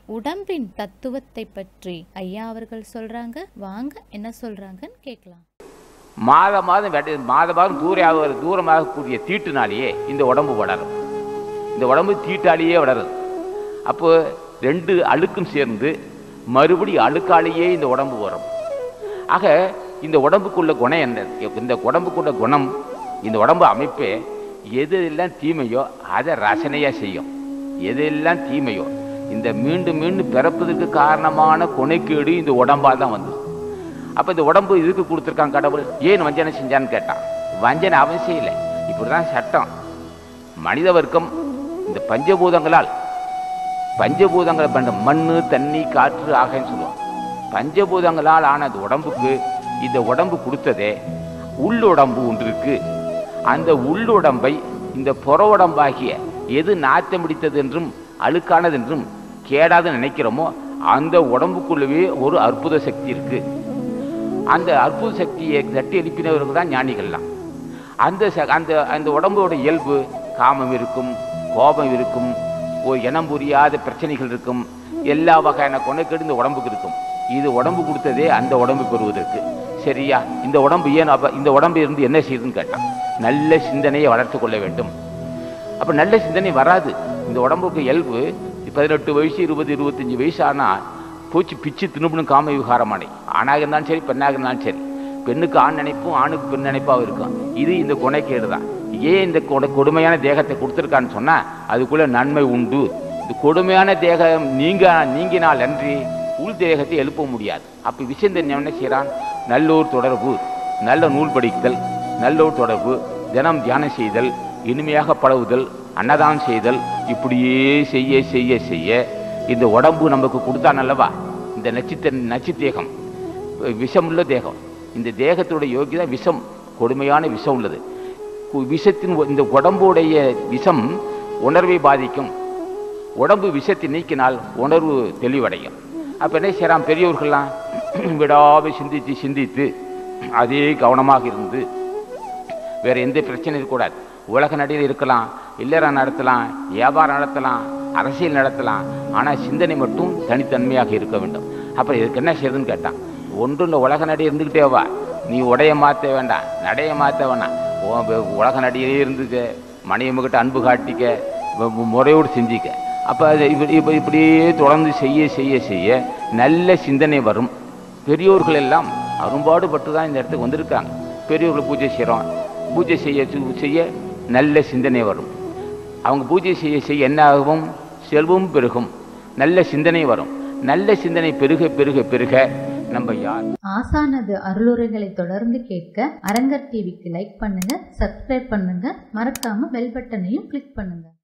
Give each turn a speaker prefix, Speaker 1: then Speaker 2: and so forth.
Speaker 1: உடம்பின் தத்துவத்தை பற்றி ஐயா அவர்கள் சொல்றாங்க வாங்க என்ன சொல்றாங்கன்னு கேட்கலாம்
Speaker 2: மாத மாதம் வெட மாத மாதம் தூர தூரமாகக்கூடிய தீட்டுனாலேயே இந்த உடம்பு வளரும் இந்த உடம்பு தீட்டாலேயே வளருது அப்போ ரெண்டு அழுக்கும் சேர்ந்து மறுபடி அழுக்காலேயே இந்த உடம்பு வரும் ஆக இந்த உடம்புக்குள்ள குணம் என்ன இந்த உடம்புக்குள்ள குணம் இந்த உடம்பு அமைப்பே எது எல்லாம் தீமையோ அதை ரசனையாக செய்யும் எதெல்லாம் தீமையோ இந்த மீண்டும் மீண்டும் பிறப்பதற்கு காரணமான கொனைக்கேடு இந்த உடம்பால் தான் வந்தது அப்போ இந்த உடம்பு இதுக்கு கொடுத்துருக்கான் கடவுள் ஏன் வஞ்சனை செஞ்சான்னு கேட்டான் வஞ்சனை அவன் செய்யலை இப்படி தான் சட்டம் மனித வர்க்கம் இந்த பஞ்சபூதங்களால் பஞ்சபூதங்களை பண்ண மண் தண்ணி காற்று ஆகைன்னு சொல்லுவோம் பஞ்சபூதங்களால் ஆன அந்த உடம்புக்கு இந்த உடம்பு கொடுத்ததே உள்ளுடம்பு ஒன்று இருக்கு அந்த உள்ளுடம்பை இந்த புற உடம்பாகிய எது நாத்தம் பிடித்தது என்றும் அழுக்கானது என்றும் கேடாது நினைக்கிறோமோ அந்த உடம்புக்குள்ளவே ஒரு அற்புத சக்தி இருக்கு அந்த அற்புத சக்தியை தட்டி எழுப்பினவர்கள் தான் ஞானிகள்லாம் அந்த ச அந்த அந்த உடம்போட இயல்பு காமம் இருக்கும் கோபம் இருக்கும் ஒரு இனம் புரியாத பிரச்சனைகள் இருக்கும் எல்லா வகையான கொனைக்கெடு இந்த உடம்புக்கு இருக்கும் இது உடம்பு கொடுத்ததே அந்த உடம்பு பெறுவதற்கு சரியா இந்த உடம்பு ஏன் அப்ப இந்த உடம்பு இருந்து என்ன செய்யுதுன்னு கேட்டான் நல்ல சிந்தனையை வளர்த்து கொள்ள வேண்டும் அப்ப நல்ல சிந்தனை வராது இந்த உடம்புக்கு இயல்பு பதினெட்டு வயசு இருபது இருபத்தஞ்சு வயசு ஆனா பூச்சி பிச்சு திணுபணும் காம விவகாரமானே ஆணாக இருந்தாலும் சரி பெண்ணாக இருந்தாலும் சரி பெண்ணுக்கு ஆண் நினைப்பும் ஆணுக்கு பெண் நினைப்பாகவும் இருக்கும் இது இந்த கொனைக்கேடு தான் ஏன் இந்த கொடை கொடுமையான தேகத்தை கொடுத்துருக்கான்னு சொன்னா அதுக்குள்ள நன்மை உண்டு இந்த கொடுமையான தேகம் நீங்க நீங்கினால் அன்றி உள் தேகத்தை எழுப்ப முடியாது அப்ப விஷயந்தன் என்ன செய்யறான் நல்லோர் தொடர்பு நல்ல நூல் படித்தல் நல்லோர் தொடர்பு தினம் தியானம் செய்தல் இனிமையாக பழகுதல் அன்னதானம் செய்தல் இப்படியே செய்ய செய்ய செய்ய இந்த உடம்பு நமக்கு கொடுத்தான் அல்லவா இந்த நச்சுத்த நச்சுத்தேகம் விஷமுள்ள தேகம் இந்த தேகத்துடைய யோகிதான் விஷம் கொடுமையான விஷம் உள்ளது கு- விஷத்தின் ஒ- இந்த உடம்புடைய விஷம் உணர்வை பாதிக்கும் உடம்பு விஷத்தை நீக்கினால் உணர்வு தெளிவடையும் அப்போ என்ன செய்யறான் பெரியவர்கள்லாம் விடாமல் சிந்தித்து சிந்தித்து அதே கவனமாக இருந்து வேற எந்த பிரச்சனையும் இருக்கக்கூடாது உலக நடிகர் இருக்கலாம் இல்லற நடத்தலாம் வியாபாரம் நடத்தலாம் அரசியல் நடத்தலாம் ஆனால் சிந்தனை மட்டும் தனித்தன்மையாக இருக்க வேண்டும் அப்புறம் இதுக்கு என்ன செய்யுதுன்னு கேட்டான் ஒன்று இந்த உலக நடி இருந்துக்கிட்டே வா நீ உடைய மாற்ற வேண்டாம் நடைய மாற்ற வேண்டாம் உன் வெ- உலக நடிகரே இருந்துக்க மனைவிகிட்ட அன்பு காட்டிக்க மு- மு- முறையோடு செஞ்சிக்க அப்போ அது இப்படி இப்ப இப்படியே தொடர்ந்து செய்ய செய்ய செய்ய நல்ல சிந்தனை வரும் பெரியோர்கள் எல்லாம் அரும்பாடுபட்டு தான் இந்த இடத்துக்கு வந்திருக்காங்க பெரியோர்கள் பூஜை செய்கிறோம் பூஜை செய்ய சு- செய்ய நல்ல சிந்தனை வரும் அவங்க பூஜை செய்ய செய்ய என்ன ஆகும் செல்வம் பெருகும் நல்ல சிந்தனை வரும் நல்ல சிந்தனை பெருக பெருக பெருக நம்ம யார்
Speaker 1: ஆசானது அருளுரைகளை தொடர்ந்து கேட்க அரங்கர் டிவிக்கு லைக் பண்ணுங்க சப்ஸ்கிரைப் பண்ணுங்க மறக்காம பெல் பட்டனையும் கிளிக் பண்ணுங்க